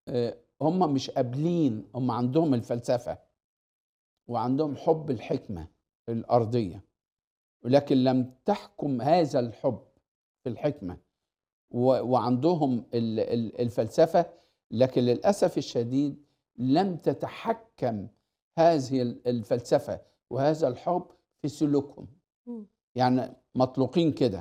آه، هم مش قابلين هم عندهم الفلسفة وعندهم حب الحكمة الأرضية ولكن لم تحكم هذا الحب في الحكمة و- وعندهم ال- ال- الفلسفة لكن للأسف الشديد لم تتحكم هذه ال- الفلسفة وهذا الحب في سلوكهم مم. يعني مطلوقين كده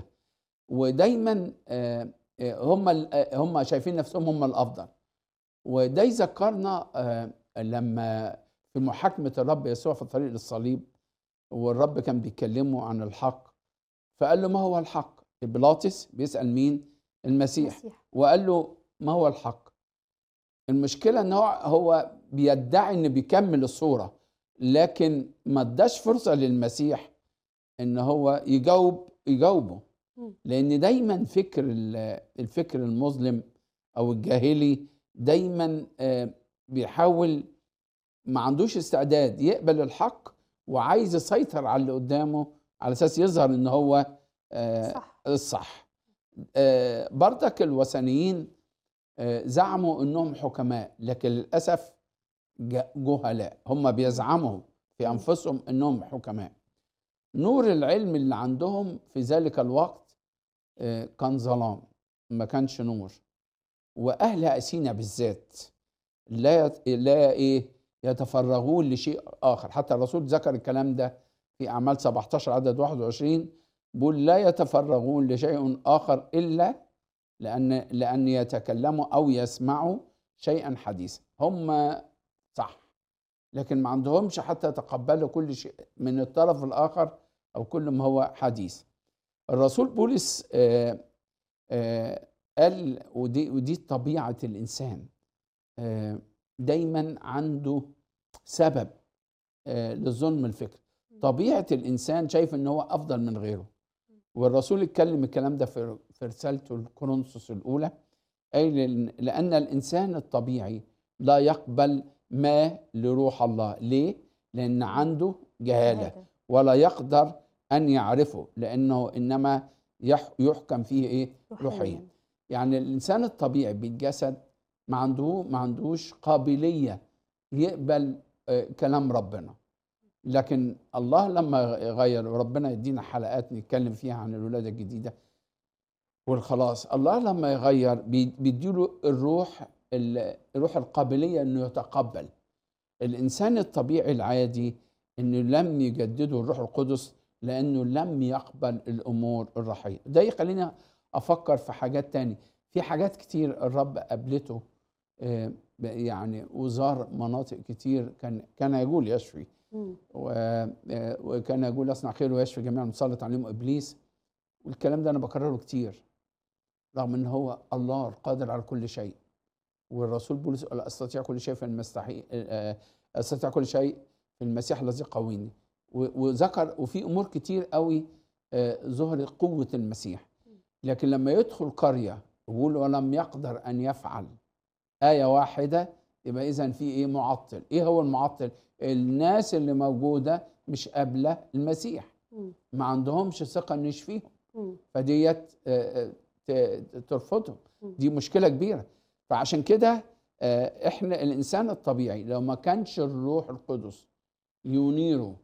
ودايما آه، آه، هم ال- آه، هم شايفين نفسهم هم الافضل وده يذكرنا آه، لما في محاكمه الرب يسوع في الطريق للصليب والرب كان بيكلمه عن الحق فقال له ما هو الحق بيلاطس بيسال مين المسيح المسيح وقال له ما هو الحق المشكله ان هو هو بيدعي ان بيكمل الصوره لكن ما اداش فرصه للمسيح ان هو يجاوب يجاوبه مم. لان دايما فكر ال- الفكر المظلم او الجاهلي دايما آه، بيحاول ما عندوش استعداد يقبل الحق وعايز يسيطر على اللي قدامه على اساس يظهر ان هو آه، صح الصح آه، برضك الوثنيين آه، زعموا انهم حكماء لكن للاسف ج- جهلاء هم بيزعموا في انفسهم انهم حكماء نور العلم اللي عندهم في ذلك الوقت آه، كان ظلام ما كانش نور واهل اثينا بالذات لا يت- لا ايه يتفرغون لشيء اخر حتى الرسول ذكر الكلام ده في اعمال 17 عدد 21 بيقول لا يتفرغون لشيء اخر الا لان لان يتكلموا او يسمعوا شيئا حديثا هم صح لكن ما عندهمش حتى يتقبلوا كل شيء من الطرف الاخر او كل ما هو حديث الرسول بولس آه، آه، قال ودي ودي طبيعه الانسان آه، دايما عنده سبب آه، للظلم الفكري طبيعه الانسان شايف ان هو افضل من غيره والرسول اتكلم الكلام ده في في رسالته الكورنثوس الاولى قال إن- لان الانسان الطبيعي لا يقبل ما لروح الله ليه لان عنده جهاله هذا. ولا يقدر ان يعرفه لانه انما يح- يحكم فيه ايه روحيا يعني الانسان الطبيعي بالجسد ما عنده ما عندوش قابليه يقبل آه، كلام ربنا لكن الله لما غير وربنا يدينا حلقات نتكلم فيها عن الولاده الجديده والخلاص الله لما يغير بي- بيديله الروح ال- الروح القابليه انه يتقبل الانسان الطبيعي العادي انه لم يجدده الروح القدس لانه لم يقبل الامور الروحيه ده يخليني افكر في حاجات تاني في حاجات كتير الرب قابلته آه، يعني وزار مناطق كتير كان كان يقول يشفي مم. و- آه، وكان يقول اصنع خير ويشفي جميع المسلط عليهم ابليس والكلام ده انا بكرره كتير رغم ان هو الله القادر على كل شيء والرسول بولس قال استطيع كل شيء في المستحيل آه، استطيع كل شيء في المسيح الذي قويني و- وذكر وفي امور كتير قوي آه، ظهرت قوه المسيح لكن لما يدخل قريه يقول ولم يقدر ان يفعل ايه واحده يبقى اذا في ايه معطل ايه هو المعطل الناس اللي موجوده مش قابله المسيح مم. ما عندهمش ثقه انه يشفيهم مم. فديت آه، آه، ت- ترفضهم مم. دي مشكله كبيره فعشان كده آه، احنا الانسان الطبيعي لو ما كانش الروح القدس ينيره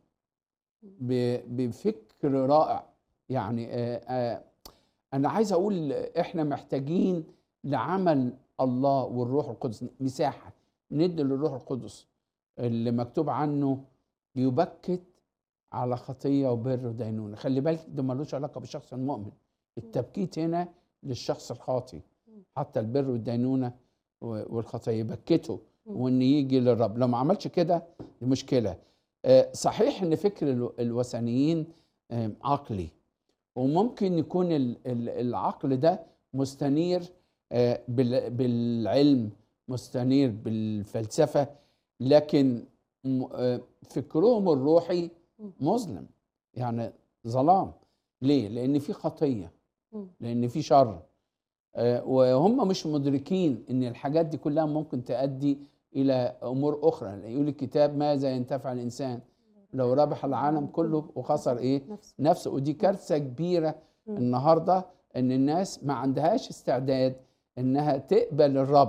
ب- بفكر رائع يعني آه، آه، انا عايز اقول احنا محتاجين لعمل الله والروح القدس مساحه ندي للروح القدس اللي مكتوب عنه يبكت على خطيه وبر ودينونه خلي بالك ده ملوش علاقه بالشخص المؤمن التبكيت هنا للشخص الخاطي حتى البر والدينونه و- والخطيه يبكته وان يجي للرب لو ما عملش كده دي مشكله آه، صحيح ان فكر الو- الوثنيين آه، عقلي وممكن يكون ال- ال- العقل ده مستنير آه، بال- بالعلم مستنير بالفلسفه لكن م- آه، فكرهم الروحي مظلم يعني ظلام ليه لان في خطيه مم. لان في شر آه، وهم مش مدركين ان الحاجات دي كلها ممكن تؤدي الى امور اخرى يقول الكتاب ماذا ينتفع الانسان لو ربح العالم كله وخسر ايه نفسه نفسه ودي كارثه كبيره مم. النهارده ان الناس ما عندهاش استعداد انها تقبل الرب